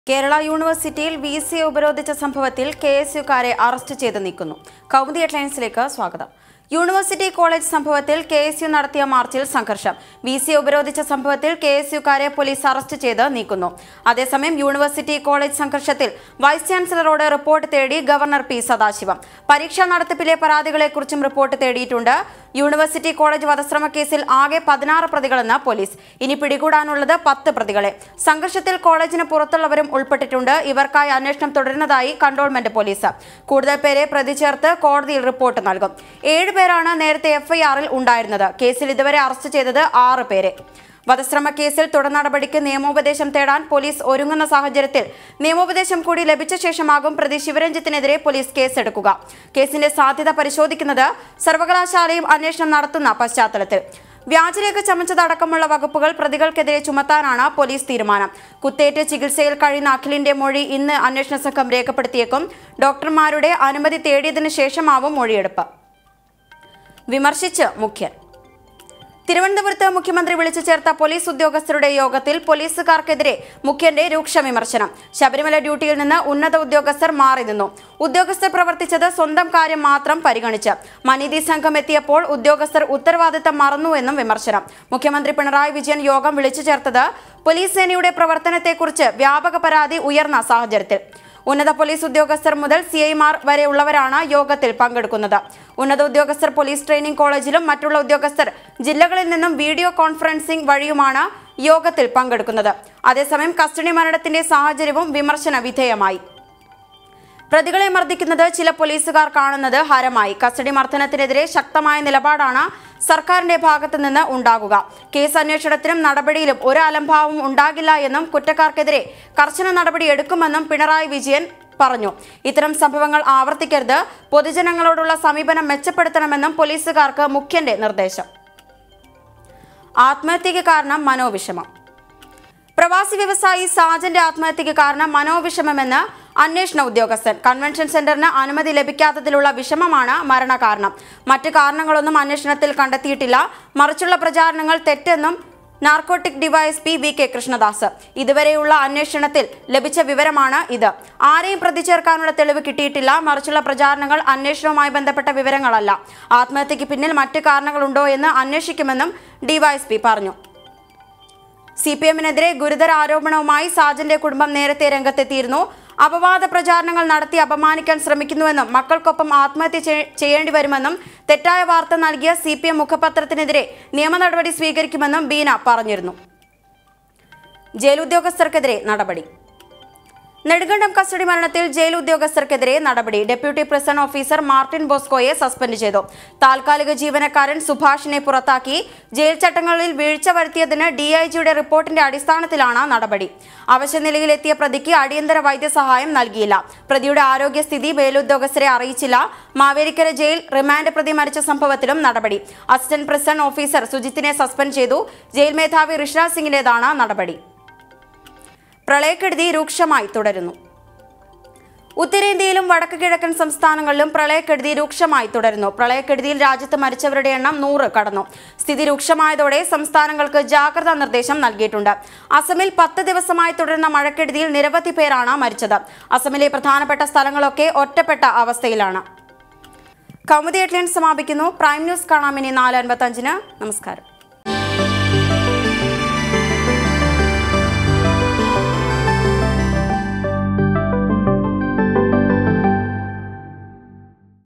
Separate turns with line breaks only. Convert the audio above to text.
കേരള യൂണിവേഴ്സിറ്റിയിൽ V C ഉപരോധിച്ച സംഭവത്തിൽ കെ എസ് യുക്കാരെ അറസ്റ്റ് ചെയ്ത് നീക്കുന്നു കൗമുദി ഹെഡ്ലൈൻസിലേക്ക് സ്വാഗതം യൂണിവേഴ്സിറ്റി കോളേജ് സംഭവത്തിൽ കെ എസ് യു നടത്തിയ മാർച്ചിൽ സംഘർഷം വി സി ഉപരോധിച്ച സംഭവത്തിൽ കെ എസ് യുക്കാരെ പോലീസ് അറസ്റ്റ് ചെയ്ത് നീക്കുന്നു അതേസമയം യൂണിവേഴ്സിറ്റി കോളേജ് സംഘർഷത്തിൽ വൈസ് ചാൻസലറോട് റിപ്പോർട്ട് തേടി ഗവർണർ പി സദാശിവം പരീക്ഷാ നടത്തിപ്പിലെ പരാതികളെക്കുറിച്ചും റിപ്പോർട്ട് തേടിയിട്ടുണ്ട് യൂണിവേഴ്സിറ്റി കോളേജ് വധശ്രമ കേസിൽ ആകെ പതിനാറ് പ്രതികളെന്ന് പോലീസ് ഇനി പിടികൂടാനുള്ളത് പത്ത് പ്രതികളെ സംഘർഷത്തിൽ കോളേജിന് പുറത്തുള്ളവരും ഉൾപ്പെട്ടിട്ടുണ്ട് ഇവർക്കായി അന്വേഷണം തുടരുന്നതായി കൺട്രോൾമെന്റ് പോലീസ് കൂടുതൽ പേരെ പ്രതി ചേർത്ത് കോടതിയിൽ റിപ്പോർട്ട് നൽകും ഏഴ് പേരാണ് നേരത്തെ എഫ്ഐആറിൽ ഉണ്ടായിരുന്നത് കേസിൽ ഇതുവരെ അറസ്റ്റ് ചെയ്തത് ആറ് പേരെ വധശ്രമ കേസിൽ തുടർ നടപടിക്ക് നിയമോപദേശം തേടാൻ പോലീസ് ഒരുങ്ങുന്ന സാഹചര്യത്തിൽ നിയമോപദേശം കൂടി ലഭിച്ച ശേഷമാകും പ്രതി ശിവരഞ്ജിത്തിനെതിരെ പോലീസ് കേസെടുക്കുക കേസിന്റെ സാധ്യത പരിശോധിക്കുന്നത് സർവകലാശാലയും അന്വേഷണം നടത്തുന്ന പശ്ചാത്തലത്തിൽ വ്യാജരേഖ ചമച്ചതടക്കമുള്ള വകുപ്പുകൾ പ്രതികൾക്കെതിരെ ചുമത്താനാണ് പോലീസ് തീരുമാനം കുത്തേറ്റ് ചികിത്സയിൽ കഴിയുന്ന അഖിലിന്റെ മൊഴി ഇന്ന് അന്വേഷണ സംഘം രേഖപ്പെടുത്തിയേക്കും ഡോക്ടർമാരുടെ അനുമതി തേടിയതിനു ശേഷമാവും മൊഴിയെടുപ്പ് വിമർശിച്ച് മുഖ്യൻ തിരുവനന്തപുരത്ത് മുഖ്യമന്ത്രി വിളിച്ചു ചേർത്ത പോലീസ് ഉദ്യോഗസ്ഥരുടെ യോഗത്തിൽ പോലീസുകാർക്കെതിരെ മുഖ്യന്റെ രൂക്ഷ വിമർശനം ശബരിമല ഡ്യൂട്ടിയിൽ നിന്ന് ഉന്നത ഉദ്യോഗസ്ഥർ മാറി നിന്നു ഉദ്യോഗസ്ഥർ പ്രവർത്തിച്ചത് സ്വന്തം കാര്യം മാത്രം പരിഗണിച്ച് മനീതി സംഘം എത്തിയപ്പോൾ ഉദ്യോഗസ്ഥർ ഉത്തരവാദിത്തം മറന്നുവെന്നും വിമർശനം മുഖ്യമന്ത്രി പിണറായി വിജയൻ യോഗം വിളിച്ചു ചേർത്തത് പോലീസ് സേനയുടെ പ്രവർത്തനത്തെക്കുറിച്ച് വ്യാപക പരാതി ഉയർന്ന സാഹചര്യത്തിൽ ഉന്നത പോലീസ് ഉദ്യോഗസ്ഥർ മുതൽ സി ഐമാർ വരെയുള്ളവരാണ് യോഗത്തിൽ പങ്കെടുക്കുന്നത് ഉന്നത ഉദ്യോഗസ്ഥർ പോലീസ് ട്രെയിനിംഗ് കോളേജിലും മറ്റുള്ള ഉദ്യോഗസ്ഥർ ജില്ലകളിൽ നിന്നും വീഡിയോ കോൺഫറൻസിംഗ് വഴിയുമാണ് യോഗത്തിൽ പങ്കെടുക്കുന്നത് അതേസമയം കസ്റ്റഡി മരണത്തിന്റെ സാഹചര്യവും വിമർശന വിധേയമായി പ്രതികളെ മർദ്ദിക്കുന്നത് ചില പോലീസുകാർ കാണുന്നത് ഹരമായി കസ്റ്റഡി മർദ്ദനത്തിനെതിരെ ശക്തമായ നിലപാടാണ് സർക്കാരിന്റെ ഭാഗത്തു നിന്ന് ഉണ്ടാകുക കേസ് അന്വേഷണത്തിനും നടപടിയിലും ഒരു അലംഭാവവും ഉണ്ടാകില്ല എന്നും കുറ്റക്കാർക്കെതിരെ കർശന നടപടി എടുക്കുമെന്നും പിണറായി വിജയൻ പറഞ്ഞു ഇത്തരം സംഭവങ്ങൾ ആവർത്തിക്കരുത് പൊതുജനങ്ങളോടുള്ള സമീപനം മെച്ചപ്പെടുത്തണമെന്നും പോലീസുകാർക്ക് മുഖ്യന്റെ നിർദ്ദേശം ആത്മഹത്യക്ക് കാരണം മനോവിഷമം പ്രവാസി വ്യവസായി സാജന്റെ ആത്മഹത്യക്ക് കാരണം മനോവിഷമമെന്ന് അന്വേഷണ ഉദ്യോഗസ്ഥൻ കൺവെൻഷൻ സെന്ററിന് അനുമതി ലഭിക്കാത്തതിലുള്ള വിഷമമാണ് മരണകാരണം മറ്റ് കാരണങ്ങളൊന്നും അന്വേഷണത്തിൽ കണ്ടെത്തിയിട്ടില്ല മറിച്ചുള്ള പ്രചാരണങ്ങൾ തെറ്റെന്നും narcotic DYSP V K Krishnadas ഇതുവരെയുള്ള അന്വേഷണത്തിൽ ലഭിച്ച വിവരമാണ് ഇത് ആരെയും പ്രതി ചേർക്കാനുള്ള തെളിവ് കിട്ടിയിട്ടില്ല മറിച്ചുള്ള പ്രചാരണങ്ങൾ അന്വേഷണവുമായി ബന്ധപ്പെട്ട വിവരങ്ങളല്ല ആത്മഹത്യക്ക് പിന്നിൽ മറ്റ് കാരണങ്ങളുണ്ടോ എന്ന് അന്വേഷിക്കുമെന്നും ഡിവൈഎസ്പി പറഞ്ഞു സി പി എമ്മിനെതിരെ ഗുരുതര ആരോപണവുമായി സാജന്റെ കുടുംബം നേരത്തെ രംഗത്തെത്തിയിരുന്നു അപവാദ പ്രചാരണങ്ങൾ നടത്തി അപമാനിക്കാൻ ശ്രമിക്കുന്നുവെന്നും മക്കൾക്കൊപ്പം ആത്മഹത്യ ചെയ്- ചെയ്യേണ്ടി വരുമെന്നും തെറ്റായ വാർത്ത നൽകിയ സി പി എം മുഖപത്രത്തിനെതിരെ നിയമ നടപടി സ്വീകരിക്കുമെന്നും ബീന പറഞ്ഞിരുന്നു ജയിൽ ഉദ്യോഗസ്ഥർക്കെതിരെ നടപടി നെടുങ്കണ്ടം കസ്റ്റഡി മരണത്തിൽ ജയിൽ ഉദ്യോഗസ്ഥർക്കെതിരെ നടപടി ഡെപ്യൂട്ടി പ്രിസൺ ഓഫീസർ മാർട്ടിൻ ബോസ്കോയെ സസ്പെൻഡ് ചെയ്തു താൽക്കാലിക ജീവനക്കാരൻ സുഭാഷിനെ പുറത്താക്കി ജയിൽ ചട്ടങ്ങളിൽ വീഴ്ച വരുത്തിയതിന് ഡിഐജിയുടെ റിപ്പോർട്ടിന്റെ അടിസ്ഥാനത്തിലാണ് നടപടി അവശനിലയിലെത്തിയ പ്രതിക്ക് അടിയന്തര വൈദ്യസഹായം നൽകിയില്ല പ്രതിയുടെ ആരോഗ്യസ്ഥിതി മേലുദ്യോഗസ്ഥരെ അറിയിച്ചില്ല മാവേലിക്കര ജയിൽ റിമാൻഡ് പ്രതി മരിച്ച സംഭവത്തിലും നടപടി അസിസ്റ്റന്റ് പ്രിസൺ ഓഫീസർ സുജിത്തിനെ സസ്പെൻഡ് ചെയ്തു ജയിൽ മേധാവി ഋഷ സിംഗിന്റേതാണ് നടപടി പ്രളയക്കെടുതി രൂക്ഷമായി തുടരുന്നു ഉത്തരേന്ത്യയിലും വടക്ക് കിഴക്കൻ സംസ്ഥാനങ്ങളിലും പ്രളയക്കെടുതി രൂക്ഷമായി തുടരുന്നു പ്രളയക്കെടുതിയിൽ രാജ്യത്ത് മരിച്ചവരുടെ എണ്ണം നൂറ് കടന്നു സ്ഥിതി രൂക്ഷമായതോടെ സംസ്ഥാനങ്ങൾക്ക് ജാഗ്രതാ നിർദ്ദേശം നൽകിയിട്ടുണ്ട് അസമിൽ പത്ത് ദിവസമായി തുടരുന്ന മഴക്കെടുതിയിൽ നിരവധി പേരാണ് മരിച്ചത് അസമിലെ പ്രധാനപ്പെട്ട സ്ഥലങ്ങളൊക്കെ ഒറ്റപ്പെട്ട അവസ്ഥയിലാണ് കൗമുദി ഹെഡ്ലൈൻസ് സമാപിക്കുന്നു പ്രൈം ന്യൂസ് കാണാം ഇനി നാല് അൻപത്തഞ്ചിന് നമസ്കാരം